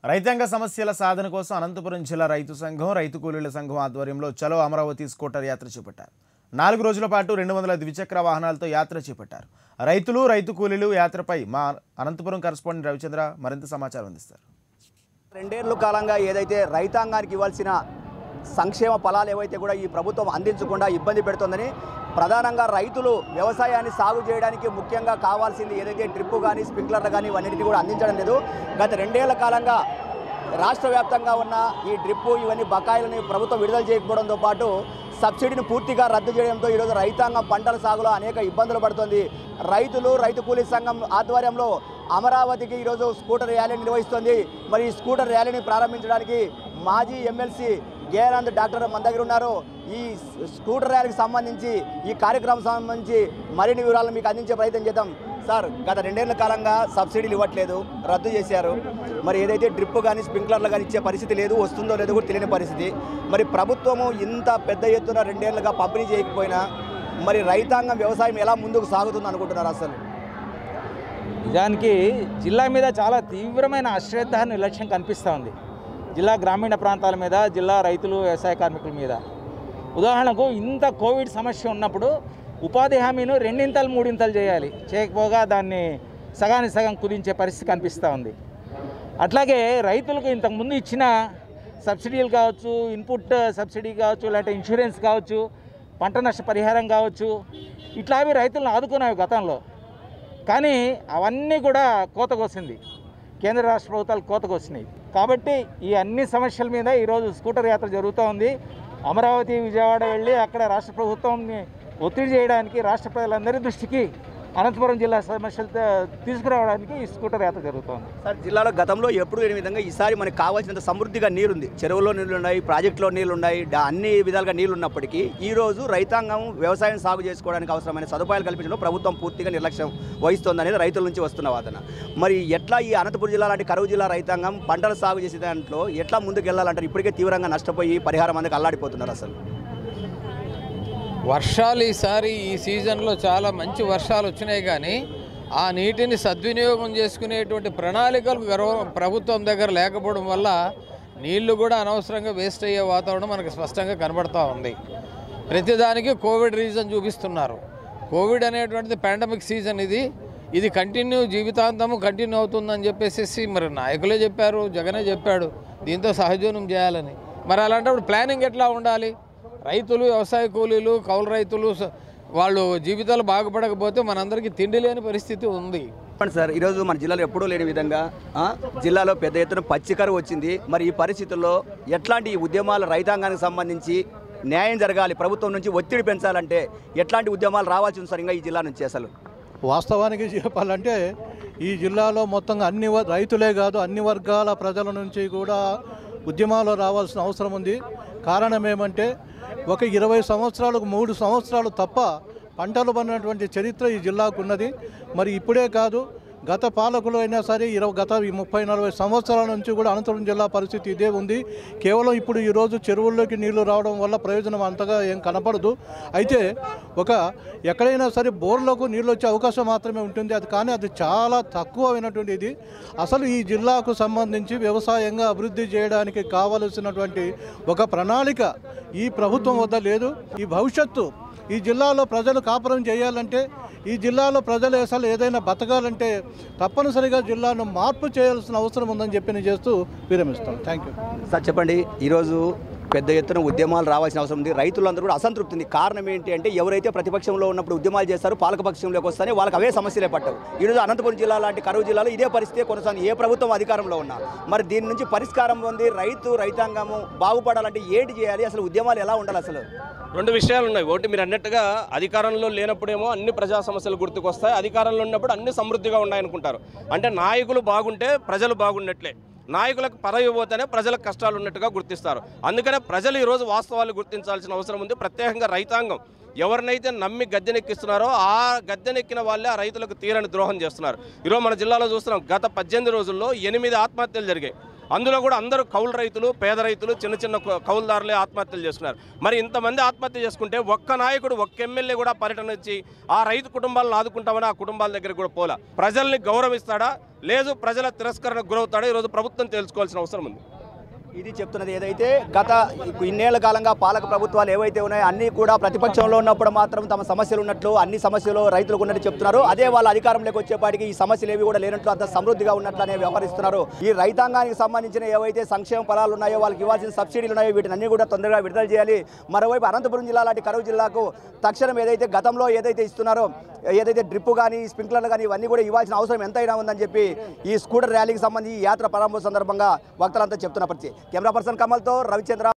రైతాంగ సమస్యల సాధన కోసం అనంతపురం జిల్లా రైతు సంఘం రైతు కూలీల సంఘం ఆధ్వర్యంలో చలో అమరావతి స్కూటర్ యాత్ర చేపట్టారు నాలుగు రోజుల పాటు రెండు వందల ద్విచక్ర వాహనాలతో యాత్ర చేపట్టారు రైతులు రైతు కూలీలు యాత్రపై మా అనంతపురం కరెస్పాండెంట్ రవిచంద్ర మరింత సమాచారం అందిస్తారు రెండేళ్ల కాలంగా ఏదైతే రైతాంగానికి ఇవ్వాల్సిన సంక్షేమ ఫలాలు ఏవైతే కూడా ఈ ప్రభుత్వం అందించకుండా ఇబ్బంది పెడుతోందని ప్రధానంగా రైతులు వ్యవసాయాన్ని సాగు చేయడానికి ముఖ్యంగా కావాల్సింది ఏదైతే డ్రిప్ కానీ స్ప్రింక్లర్లు కానీ ఇవన్నిటిని కూడా అందించడం లేదు గత రెండేళ్ల కాలంగా రాష్ట్ర వ్యాప్తంగా ఉన్న ఈ డ్రిప్ ఇవన్నీ బకాయిలని ప్రభుత్వం విడుదల చేయకపోవడంతో పాటు సబ్సిడీని పూర్తిగా రద్దు చేయడంతో ఈరోజు రైతాంగం పంటల సాగులో అనేక ఇబ్బందులు పడుతోంది రైతులు రైతు కూలీ సంఘం ఆధ్వర్యంలో అమరావతికి ఈరోజు స్కూటర్ ర్యాలీ నిర్వహిస్తోంది మరి ఈ స్కూటర్ ర్యాలీని ప్రారంభించడానికి మాజీ ఎమ్మెల్సీ గేరానంద్ డాక్టర్ మన దగ్గర ఉన్నారు ఈ స్కూటర్ ర్యాలీకి సంబంధించి ఈ కార్యక్రమం సంబంధించి మరిన్ని వివరాలను మీకు అందించే ప్రయత్నం చేద్దాం సార్ గత రెండేళ్ల కాలంగా సబ్సిడీలు ఇవ్వట్లేదు రద్దు చేశారు మరి ఏదైతే డ్రిప్ కానీ స్ప్రింక్లర్లు కానీ ఇచ్చే పరిస్థితి లేదు వస్తుందో లేదో కూడా తెలియని పరిస్థితి మరి ప్రభుత్వము ఇంత పెద్ద ఎత్తున రెండేళ్లుగా పంపిణీ చేయకపోయినా మరి రైతాంగం వ్యవసాయం ఎలా ముందుకు సాగుతుంది అనుకుంటున్నారు అసలు నిజానికి జిల్లా మీద చాలా తీవ్రమైన అశ్రద్ధ నిర్లక్ష్యం కనిపిస్తూ ఉంది జిల్లా గ్రామీణ ప్రాంతాల మీద జిల్లా రైతులు వ్యవసాయ కార్మికుల మీద ఉదాహరణకు ఇంత కోవిడ్ సమస్య ఉన్నప్పుడు ఉపాధి హామీను రెండింతలు మూడింతలు చేయాలి చేయకపోగా దాన్ని సగానికి సగం కుదించే పరిస్థితి కనిపిస్తూ ఉంది అట్లాగే రైతులకు ఇంతకుముందు ఇచ్చిన సబ్సిడీలు కావచ్చు ఇన్పుట్ సబ్సిడీ కావచ్చు లేకపోతే ఇన్సూరెన్స్ కావచ్చు పంట నష్ట పరిహారం కావచ్చు ఇట్లా అవి రైతులను ఆదుకున్నాయి గతంలో కానీ అవన్నీ కూడా కోతకొచ్చింది కేంద్ర రాష్ట్ర ప్రభుత్వాలు కోతకొచ్చినాయి కాబట్టి ఈ అన్ని సమస్యల మీద ఈరోజు స్కూటర్ యాత్ర జరుగుతూ ఉంది అమరావతి విజయవాడ వెళ్ళి అక్కడ రాష్ట్ర ప్రభుత్వాన్ని ఒత్తిడి చేయడానికి రాష్ట్ర ప్రజలందరి దృష్టికి అనంతపురం జిల్లా సమస్యలు త- తీసుకురావడానికి ఈ స్కూటర్ యాత్ర జరుగుతోంది సార్ జిల్లాలో గతంలో ఎప్పుడు లేని విధంగా ఈసారి మనకు కావాల్సినంత సమృద్ధిగా నీరుంది చెరువులో నీళ్లు ఉన్నాయి ప్రాజెక్టులో నీళ్లు ఉన్నాయి డా- అన్ని విధాలుగా నీళ్లు ఉన్నప్పటికీ ఈ రోజు రైతాంగం వ్యవసాయం సాగు చేసుకోవడానికి అవసరమైన సదుపాయాలు కల్పించడంలో ప్రభుత్వం పూర్తిగా నిర్లక్ష్యం వహిస్తోంది అనేది రైతుల నుంచి వస్తున్న వాదన మరి ఎట్లా ఈ అనంతపురం జిల్లా లాంటి కరువు జిల్లా రైతాంగం పంటలు సాగు చేసే దాంట్లో ఎట్లా ముందుకు వెళ్ళాలంటారు ఇప్పటికే తీవ్రంగా నష్టపోయి పరిహారం అందుకు అల్లాడిపోతున్నారు అసలు వర్షాలు ఈసారి ఈ సీజన్లో చాలా మంచి వర్షాలు వచ్చినాయి కానీ ఆ నీటిని సద్వినియోగం చేసుకునేటువంటి ప్రణాళికలు గర్వ ప్రభుత్వం దగ్గర లేకపోవడం వల్ల నీళ్లు కూడా అనవసరంగా వేస్ట్ అయ్యే వాతావరణం మనకు స్పష్టంగా కనబడతా ఉంది ప్రతిదానికి కోవిడ్ రీజన్ చూపిస్తున్నారు కోవిడ్ అనేటువంటిది పాండమిక్ సీజన్ ఇది ఇది కంటిన్యూ జీవితాంతము కంటిన్యూ అవుతుందని చెప్పేసి మరి నాయకులే చెప్పారు జగనే చెప్పాడు దీంతో సహజీవనం చేయాలని మరి అలాంటప్పుడు ప్లానింగ్ ఎట్లా ఉండాలి రైతులు వ్యవసాయ కూలీలు కౌలు రైతులు స- వాళ్ళు జీవితాలు బాగుపడకపోతే మనందరికీ తిండి లేని పరిస్థితి ఉంది చెప్పండి సార్ ఈరోజు మన జిల్లాలో ఎప్పుడూ లేని విధంగా ఆ, జిల్లాలో పెద్ద ఎత్తున పచ్చికరువు వచ్చింది మరి ఈ పరిస్థితుల్లో ఎట్లాంటి ఈ ఉద్యమాలు రైతాంగానికి సంబంధించి న్యాయం జరగాలి ప్రభుత్వం నుంచి ఒత్తిడి పెంచాలంటే ఎట్లాంటి ఉద్యమాలు రావాల్సి ఉంది సార్ ఇంకా ఈ జిల్లా నుంచి అసలు వాస్తవానికి చెప్పాలంటే ఈ జిల్లాలో మొత్తంగా అన్ని వ- రైతులే కాదు అన్ని వర్గాల ప్రజల నుంచి కూడా ఉద్యమాలు రావాల్సిన అవసరం ఉంది కారణం ఏమంటే ఒక ఇరవై సంవత్సరాలకు మూడు సంవత్సరాలు తప్ప పంటలు పడినటువంటి చరిత్ర ఈ జిల్లాకు ఉన్నది మరి ఇప్పుడే కాదు గత పాలకులు అయినా సరే ఇరవై గత ఈ ముప్పై నలభై సంవత్సరాల నుంచి కూడా అనంతపురం జిల్లా పరిస్థితి ఇదే ఉంది కేవలం ఇప్పుడు ఈరోజు చెరువుల్లోకి నీళ్లు రావడం వల్ల ప్రయోజనం అంతగా ఏం కనపడదు అయితే ఒక ఎక్కడైనా సరే బోర్లకు నీళ్ళు వచ్చే అవకాశం మాత్రమే ఉంటుంది అది కానీ అది చాలా తక్కువైనటువంటి ఇది అసలు ఈ జిల్లాకు సంబంధించి వ్యవసాయంగా అభివృద్ధి చేయడానికి కావలసినటువంటి ఒక ప్రణాళిక ఈ ప్రభుత్వం వద్ద లేదు ఈ భవిష్యత్తు ఈ జిల్లాలో ప్రజలు కాపురం చేయాలంటే ఈ జిల్లాలో ప్రజలు అసలు ఏదైనా బతకాలంటే తప్పనిసరిగా జిల్లాను మార్పు చేయాల్సిన అవసరం ఉందని చెప్పి నేను చేస్తూ విరమిస్తాను థ్యాంక్ యూ సార్ చెప్పండి ఈరోజు పెద్ద ఎత్తున ఉద్యమాలు రావాల్సిన అవసరం ఉంది రైతులందరూ కూడా అసంతృప్తి ఉంది కారణం ఏంటి అంటే ఎవరైతే ప్రతిపక్షంలో ఉన్నప్పుడు ఉద్యమాలు చేస్తారో పాలకపక్షంలోకి వస్తానే వాళ్ళకి అవే సమస్యలే పట్టవు ఈరోజు అనంతపురం జిల్లా లాంటి కరువు జిల్లాలో ఇదే పరిస్థితి కొనసాగింది ఏ ప్రభుత్వం అధికారంలో ఉన్నా మరి దీని నుంచి పరిష్కారం పొంది రైతు రైతాంగము బాగుపడాలంటే ఏంటి చేయాలి అసలు ఉద్యమాలు ఎలా ఉండాలి అసలు రెండు విషయాలు ఉన్నాయి ఒకటి మీరు అన్నట్టుగా అధికారంలో లేనప్పుడేమో అన్ని ప్రజా సమస్యలు గుర్తుకొస్తాయి అధికారంలో ఉన్నప్పుడు అన్ని సమృద్ధిగా ఉన్నాయనుకుంటారు అంటే నాయకులు బాగుంటే ప్రజలు బాగున్నట్లే నాయకులకు పదవి పోతేనే ప్రజలకు కష్టాలు ఉన్నట్టుగా గుర్తిస్తారు అందుకనే ప్రజలు ఈరోజు వాస్తవాలు గుర్తించాల్సిన అవసరం ఉంది ప్రత్యేకంగా రైతాంగం ఎవరినైతే నమ్మి గద్దెనెక్కిస్తున్నారో ఆ గద్దెనెక్కిన వాళ్ళే ఆ రైతులకు తీరని ద్రోహం చేస్తున్నారు ఈరోజు మన జిల్లాలో చూస్తున్నాం గత పద్దెనిమిది రోజుల్లో ఎనిమిది ఆత్మహత్యలు జరిగాయి అందులో కూడా అందరూ కౌలు రైతులు పేద రైతులు చిన్న చిన్న కౌ- కౌలుదారులే ఆత్మహత్యలు చేసుకున్నారు మరి ఇంతమంది ఆత్మహత్య చేసుకుంటే ఒక్క నాయకుడు ఒక్క ఎమ్మెల్యే కూడా పర్యటన వచ్చి ఆ రైతు కుటుంబాలను ఆదుకుంటామని ఆ కుటుంబాల దగ్గర కూడా పోలా ప్రజల్ని గౌరవిస్తాడా లేదు ప్రజల తిరస్కరణకు గురవుతాడా ఈరోజు ప్రభుత్వం తెలుసుకోవాల్సిన అవసరం ఉంది ఇది చెప్తున్నది ఏదైతే గత ఇన్నేళ్ల కాలంగా పాలక ప్రభుత్వాలు ఏవైతే ఉన్నాయో అన్నీ కూడా ప్రతిపక్షంలో ఉన్నప్పుడు మాత్రం తమ సమస్యలు ఉన్నట్లు అన్ని సమస్యలు రైతులకు ఉన్నట్టు చెప్తున్నారు అదే వాళ్ళ అధికారంలోకి వచ్చేపాటికి ఈ సమస్యలు ఏవి కూడా లేనట్లు అంత సమృద్ధిగా ఉన్నట్లనే వ్యవహరిస్తున్నారు ఈ రైతాంగానికి సంబంధించిన ఏవైతే సంక్షేమ ఫలాలు ఉన్నాయో వాళ్ళకి ఇవ్వాల్సిన సబ్సిడీలు ఉన్నాయో వీటిని అన్ని కూడా తొందరగా విడుదల చేయాలి మరోవైపు అనంతపురం జిల్లా లాంటి కరువు జిల్లాకు తక్షణం ఏదైతే గతంలో ఏదైతే ఇస్తున్నారో ఏదైతే డ్రిప్ కానీ స్ప్రింక్లర్లు కానీ ఇవన్నీ కూడా ఇవ్వాల్సిన అవసరం ఎంతైనా ఉందని చెప్పి ఈ స్కూటర్ ర్యాలీకి సంబంధించి ఈ యాత్ర ప్రారంభం సందర్భంగా వక్తలంతా చెప్తున్న పరిస్థితి కెమెరా పర్సన్ కమల్తో రవిచంద్ర